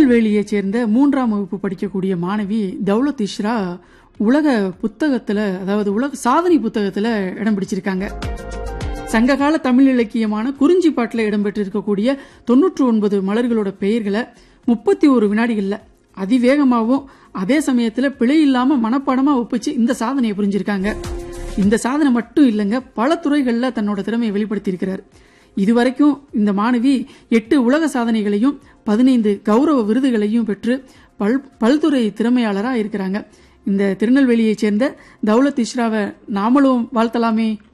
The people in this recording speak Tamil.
திருநெல்வேலியைச் சேர்ந்த மூன்றாம் வகுப்பு படிக்கக்கூடிய மாணவி தௌலத் இஷ்ரா உலக புத்தகத்துல அதாவது உலக சாதனை புத்தகத்துல இடம் பிடிச்சிருக்காங்க சங்ககால தமிழ் இலக்கியமான குறிஞ்சி பாட்டில் இடம்பெற்றிருக்கக்கூடிய தொன்னூற்று ஒன்பது மலர்களோட பெயர்களை முப்பத்தி ஒரு வினாடிகள்ல அதிவேகமாகவும் அதே சமயத்துல பிழை இல்லாம மனப்பாடமா ஒப்பிச்சு இந்த சாதனையை புரிஞ்சிருக்காங்க இந்த சாதனை மட்டும் இல்லைங்க பல துறைகளில் தன்னோட திறமையை வெளிப்படுத்தியிருக்கிறார் இதுவரைக்கும் இந்த மாணவி எட்டு உலக சாதனைகளையும் பதினைந்து கௌரவ விருதுகளையும் பெற்று பல் பல்துறை திறமையாளராக இருக்கிறாங்க இந்த திருநெல்வேலியைச் சேர்ந்த தௌலத் இஷ்ராவை நாமளும் வாழ்த்தலாமே